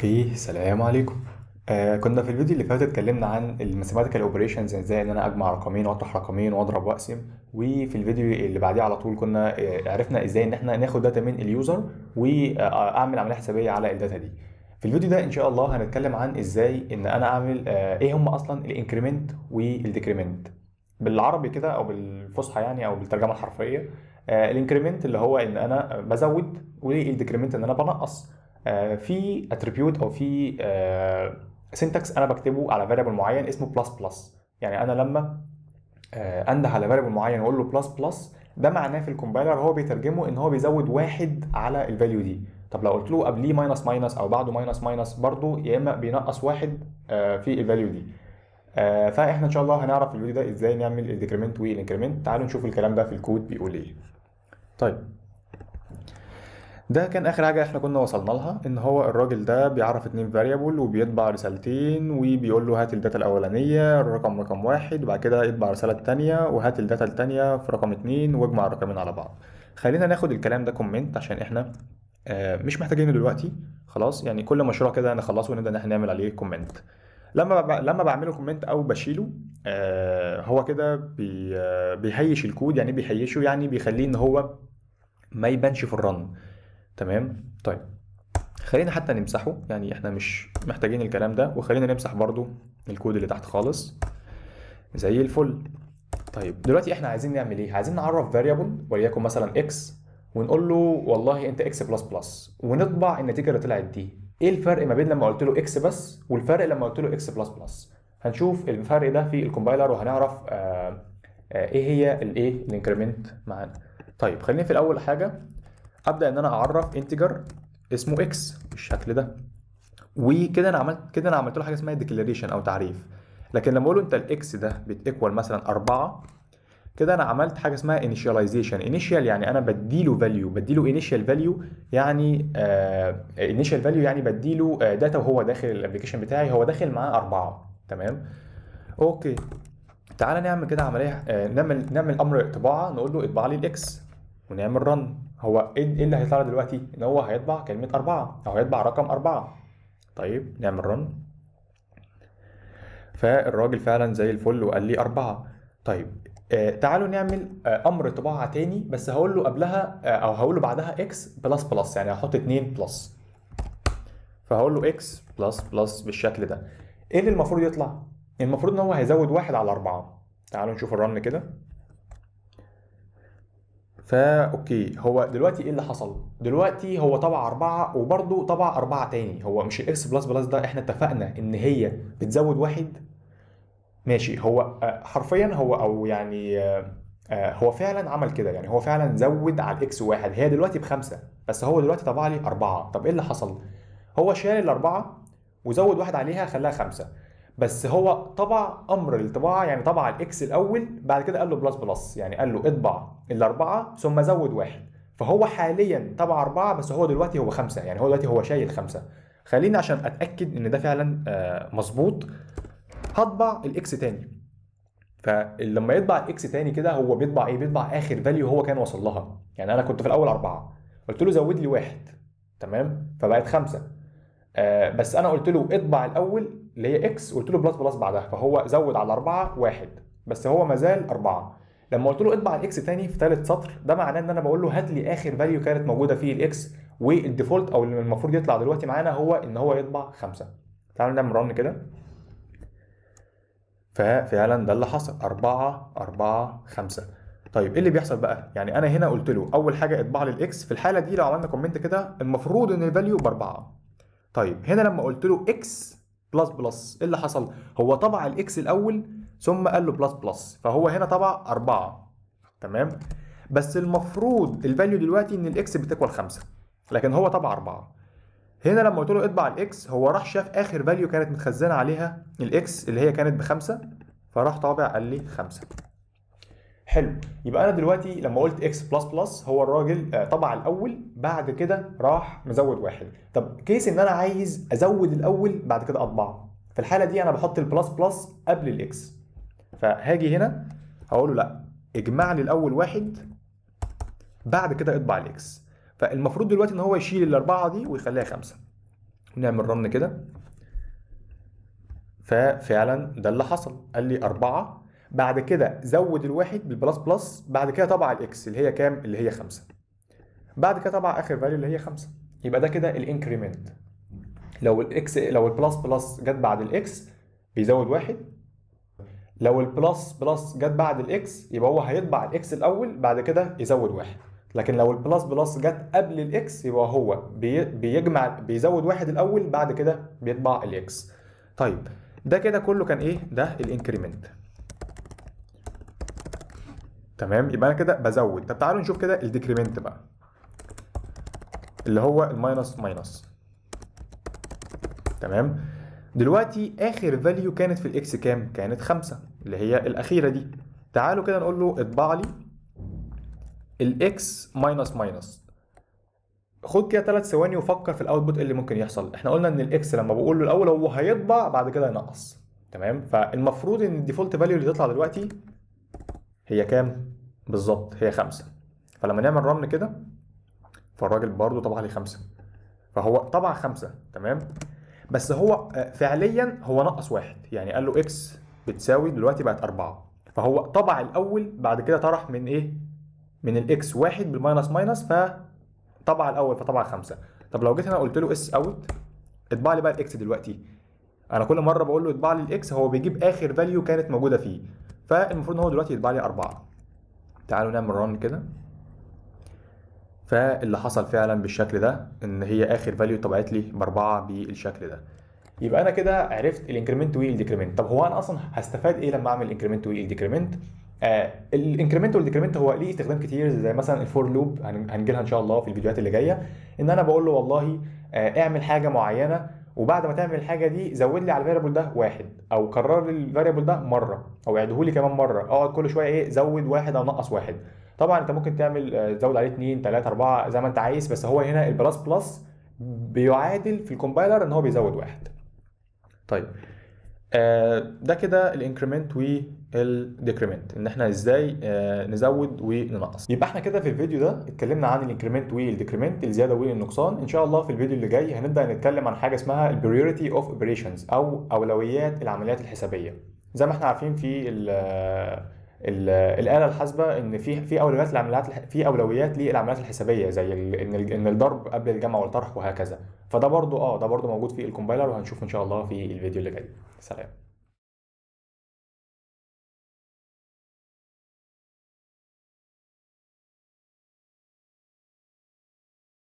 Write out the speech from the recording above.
اوكي سلام عليكم آه كنا في الفيديو اللي فات اتكلمنا عن الماثيماتيكال اوبريشنز ازاي ان انا اجمع رقمين واطرح رقمين واضرب واقسم وفي الفيديو اللي بعديه على طول كنا آه عرفنا ازاي ان احنا ناخد داتا من اليوزر واعمل عمليه حسابيه على الداتا دي في الفيديو ده ان شاء الله هنتكلم عن ازاي ان انا اعمل آه ايه هم اصلا الانكريمنت والديكريمنت بالعربي كده او بالفصحى يعني او بالترجمه الحرفيه آه الانكريمنت اللي هو ان انا بزود والديكريمنت ان انا بنقص آه، في اتريبيوت او في سنتكس انا بكتبه على فاريبل معين اسمه بلس بلس يعني انا لما آه، انده على فاريبل معين واقول له بلس بلس ده معناه في الكومبايلر هو بيترجمه ان هو بيزود واحد على الفاليو دي طب لو قلت له قبليه ماينس ماينس او بعده ماينس ماينس برضه يا اما بينقص واحد آه، في الفاليو دي آه، فاحنا ان شاء الله هنعرف في الفيديو ده ازاي نعمل الديكريمنت والانكريمنت تعالوا نشوف الكلام ده في الكود بيقول ايه طيب ده كان اخر حاجه احنا كنا وصلنا لها ان هو الراجل ده بيعرف اتنين فاريبل وبيطبع رسالتين وبيقول له هات الداتا الاولانيه الرقم رقم واحد وبعد كده اطبع الرساله التانيه وهات الداتا التانيه في رقم اتنين واجمع الرقمين على بعض خلينا ناخد الكلام ده كومنت عشان احنا آه، مش محتاجينه دلوقتي خلاص يعني كل مشروع كده نخلصه ونبدا ان احنا نعمل عليه كومنت لما ب... لما بعمله كومنت او بشيله آه هو كده بي... آه، بيهيش الكود يعني بيهيشه يعني بيخليه ان هو ما يبانش في الرن تمام طيب خلينا حتى نمسحه يعني احنا مش محتاجين الكلام ده وخلينا نمسح برضو الكود اللي تحت خالص زي الفل طيب دلوقتي احنا عايزين نعمل ايه عايزين نعرف فاريبل وليكن مثلا اكس ونقول له والله انت اكس بلس بلس ونطبع النتيجه اللي طلعت دي ايه الفرق ما بين لما قلت له اكس بس والفرق لما قلت له اكس بلس بلس هنشوف الفرق ده في الكومبايلر وهنعرف آه آه ايه هي الايه الانكريمنت معانا طيب خلينا في الاول حاجه ابدا ان انا اعرف انتجر اسمه اكس بالشكل ده وكده انا عملت كده انا عملت له حاجه اسمها ديكلاريشن او تعريف لكن لما اقول له انت الاكس ده بتيكوال مثلا 4 كده انا عملت حاجه اسمها انيشاليزيشن انيشال يعني انا بديله فاليو بديله انيشال فاليو يعني انيشال فاليو يعني بديله داتا وهو داخل الابلكيشن بتاعي هو داخل معاه 4 تمام اوكي تعالى نعمل كده عمليه آه، نعمل نعمل امر طباعه نقول له اطبع لي الاكس ونعمل رن هو ايه إيه اللي هيطلع له دلوقتي ان هو هيطبع كلمه 4 او هيطبع رقم 4 طيب نعمل رن فالراجل فعلا زي الفل وقال لي أربعة طيب آه تعالوا نعمل آه أمر طباعة تاني بس هقول له قبلها آه أو هقول له بعدها إكس بلس بلس يعني هحط اتنين بلس فهقول له إكس بلس بلس بالشكل ده إيه اللي المفروض يطلع؟ المفروض إن هو هيزود واحد على أربعة تعالوا نشوف الرن كده فا اوكي هو دلوقتي ايه اللي حصل؟ دلوقتي هو طبع أربعة وبرضه طبع أربعة تاني هو مش الإكس بلس بلس ده احنا اتفقنا إن هي بتزود واحد ماشي هو آه، حرفيا هو أو يعني آه، آه، هو فعلا عمل كده يعني هو فعلا زود على الإكس واحد هي دلوقتي بخمسة بس هو دلوقتي طبع لي أربعة طب ايه اللي حصل؟ هو شال الأربعة وزود واحد عليها خلاها خمسة بس هو طبع امر الطباعه يعني طبع الاكس الاول بعد كده قال له بلس بلس يعني قال له اطبع الاربعه ثم زود واحد فهو حاليا طبع اربعه بس هو دلوقتي هو خمسه يعني هو دلوقتي هو شايل خمسه خليني عشان اتاكد ان ده فعلا آه، مظبوط هطبع الاكس تاني فلما يطبع الاكس تاني كده هو بيطبع ايه بيطبع اخر فاليو هو كان وصل لها يعني انا كنت في الاول اربعه قلت له زود لي واحد تمام فبقت خمسه آه بس انا قلت له اطبع الاول اللي هي اكس قلت له بلس بلس بعدها فهو زود على أربعة واحد بس هو مازال أربعة لما قلت له اطبع الاكس تاني في ثالث سطر ده معناه ان انا بقول له هات لي اخر فاليو كانت موجوده فيه الاكس والديفولت او اللي المفروض يطلع دلوقتي معانا هو ان هو يطبع خمسة تعالوا نعمل رن كده ففعلا ده اللي حصل أربعة أربعة خمسة طيب ايه اللي بيحصل بقى؟ يعني انا هنا قلت له اول حاجه اطبع لي الاكس في الحاله دي لو عملنا كومنت كده المفروض ان الفاليو باربعه طيب هنا لما قلت له اكس بلس بلس ايه اللي حصل؟ هو طبع الاكس الاول ثم قال له بلس بلس فهو هنا طبع أربعة تمام؟ بس المفروض الفاليو دلوقتي ان الاكس بتكوال خمسة لكن هو طبع أربعة هنا لما قلت له اطبع الاكس هو راح شاف اخر فاليو كانت متخزنه عليها الاكس اللي هي كانت بخمسة فراح طابع قال لي خمسة حلو يبقى انا دلوقتي لما قلت اكس بلس بلس هو الراجل آه، طبع الاول بعد كده راح مزود واحد طب كيس ان انا عايز ازود الاول بعد كده اطبع في الحاله دي انا بحط البلس بلس قبل الاكس فهاجي هنا هقول له لا اجمع لي الاول واحد بعد كده اطبع الاكس فالمفروض دلوقتي ان هو يشيل الاربعه دي ويخليها خمسه ونعمل رن كده ففعلا ده اللي حصل قال لي أربعة بعد كده زود الواحد بالبلس بلس بعد كده طبع الاكس اللي هي كام اللي هي خمسة بعد كده طبع اخر فاليو اللي هي خمسة يبقى ده كده الانكريمنت لو الاكس لو البلس بلس جت بعد الاكس بيزود واحد لو البلس بلس جت بعد الاكس يبقى هو هيطبع الاكس الاول بعد كده يزود واحد لكن لو البلس بلس جت قبل الاكس يبقى هو بي بيجمع بيزود واحد الاول بعد كده بيطبع الاكس طيب ده كده كله كان ايه ده الانكريمنت تمام يبقى انا كده بزود طب تعالوا نشوف كده الديكريمنت بقى اللي هو الماينس ماينس تمام دلوقتي اخر فاليو كانت في الاكس كام كانت خمسة اللي هي الاخيره دي تعالوا كده نقول له اطبع لي الاكس ماينس ماينس خد كده ثلاث ثواني وفكر في الاوتبوت اللي ممكن يحصل احنا قلنا ان الاكس لما بقول له الاول هو هيطبع بعد كده ينقص تمام فالمفروض ان الديفولت فاليو اللي تطلع دلوقتي هي كام بالظبط هي خمسة فلما نعمل رن كده فالراجل برضه طبع لي خمسة فهو طبع خمسة تمام بس هو فعليا هو نقص واحد يعني قال له اكس بتساوي دلوقتي بقت أربعة فهو طبع الأول بعد كده طرح من إيه؟ من الإكس واحد بالماينس ماينس فطبع الأول فطبع خمسة طب لو جيت أنا قلت له اس أوت اطبع لي بقى الإكس دلوقتي أنا كل مرة بقول له اطبع لي الإكس هو بيجيب آخر فاليو كانت موجودة فيه فالمفروض إن هو دلوقتي يطبع لي أربعة تعالوا نعمل رن كده فاللي حصل فعلا بالشكل ده ان هي اخر فاليو طبعت لي باربعه بالشكل ده يبقى انا كده عرفت الانكريمنت والديكريمنت طب هو انا اصلا هستفاد ايه لما اعمل انكريمنت والديكريمنت آه الانكريمنت والديكريمنت هو ليه استخدام كتير زي مثلا الفور لوب هنجي لها ان شاء الله في الفيديوهات اللي جايه ان انا بقول له والله آه اعمل حاجه معينه وبعد ما تعمل الحاجه دي زود لي على الفاريبل ده واحد او كرر لي الفاريبل ده مره او اعده لي كمان مره اقعد كل شويه ايه زود واحد او نقص واحد طبعا انت ممكن تعمل تزود عليه 2 3 4 زي ما انت عايز بس هو هنا البلس بلس بيعادل في الكومبايلر ان هو بيزود واحد طيب آه ده كده الانكريمنت والديكريمنت ان احنا ازاي آه نزود وننقص يبقى احنا كده في الفيديو ده اتكلمنا عن الانكريمنت والديكريمنت الزياده والنقصان ان شاء الله في الفيديو اللي جاي هنبدا نتكلم عن حاجه اسمها البريوريتي اوف اوبريشنز او اولويات العمليات الحسابيه زي ما احنا عارفين في الاله الحاسبه ان في في اولويات للعمليات في اولويات للعمليات الحسابيه زي ان ان الضرب قبل الجمع والطرح وهكذا فده برضو اه ده برضو موجود في الكومبايلر وهنشوف ان شاء الله في الفيديو اللي جاي سلام